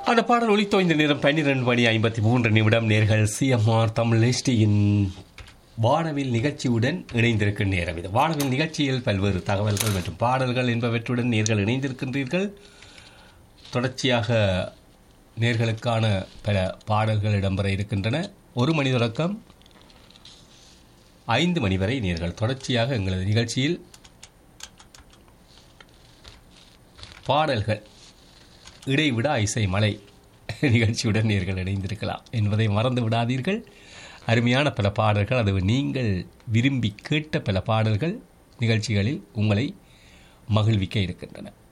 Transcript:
அந்த பாடல் ஒளித்தோய்ந்த நேரம் பன்னிரண்டு மணி ஐம்பத்தி மூன்று நிமிடம் நேர்கள் சிஎம்ஆர் தமிழ் எஸ்டியின் வானவில் நிகழ்ச்சியுடன் இணைந்திருக்கும் நேரம் இது வானவில் நிகழ்ச்சியில் பல்வேறு தகவல்கள் மற்றும் பாடல்கள் என்பவற்றுடன் நேர்கள் இணைந்திருக்கின்றீர்கள் தொடர்ச்சியாக நேர்களுக்கான பல பாடல்கள் இடம்பெற இருக்கின்றன ஒரு மணி தொடக்கம் ஐந்து மணி வரை நேர்கள் தொடர்ச்சியாக எங்களது நிகழ்ச்சியில் பாடல்கள் இடைவிடா இசை மலை நிகழ்ச்சியுடன் நேர்கள் இணைந்திருக்கலாம் என்பதை மறந்து விடாதீர்கள் அருமையான பல பாடல்கள் அது நீங்கள் விரும்பி கேட்ட பல பாடல்கள் நிகழ்ச்சிகளில் உங்களை மகிழ்விக்க இருக்கின்றன